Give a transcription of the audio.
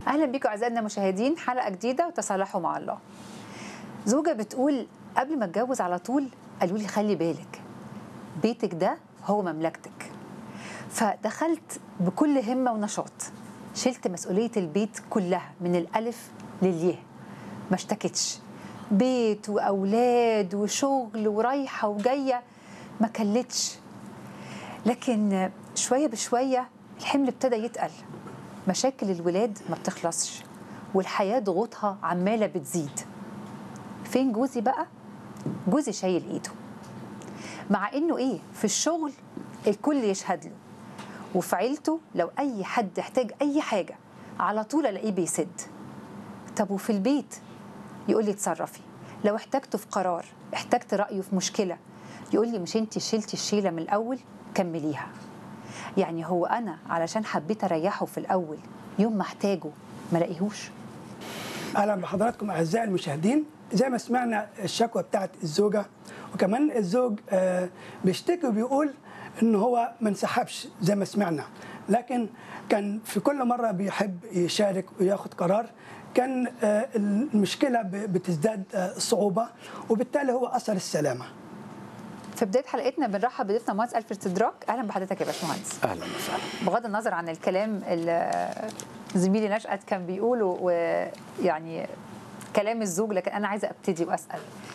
اهلا بيكم اعزائنا المشاهدين حلقه جديده وتصالحوا مع الله زوجه بتقول قبل ما اتجوز على طول قالوا لي خلي بالك بيتك ده هو مملكتك فدخلت بكل همه ونشاط شلت مسؤوليه البيت كلها من الالف للياء ما اشتكتش بيت واولاد وشغل ورايحه وجايه ما كلتش لكن شويه بشويه الحمل ابتدى يتقل مشاكل الولاد ما بتخلصش والحياه ضغوطها عماله بتزيد فين جوزي بقى جوزي شايل ايده مع انه ايه في الشغل الكل يشهد له وفي عيلته لو اي حد احتاج اي حاجه على طول الاقيه بيسد طب وفي البيت يقول لي اتصرفي لو احتجته في قرار احتجت رايه في مشكله يقول لي مش انت شلتي الشيله من الاول كمليها يعني هو انا علشان حبيت اريحه في الاول يوم ما احتاجه ما لاقيهوش اهلا بحضراتكم اعزائي المشاهدين زي ما سمعنا الشكوى بتاعت الزوجه وكمان الزوج آه، بيشتكي وبيقول ان هو ما انسحبش زي ما سمعنا لكن كان في كل مره بيحب يشارك وياخد قرار كان آه، المشكله ب- بتزداد آه، صعوبه وبالتالي هو اثر السلامه في بدايه حلقتنا بنرحب بضيفنا مهندس الفرد استدراك اهلا بحضرتك يا باشمهندس اهلا وسهلا بغض النظر عن الكلام اللي زميلي نشأت كان بيقوله ويعني كلام الزوج لكن انا عايزه ابتدي واسال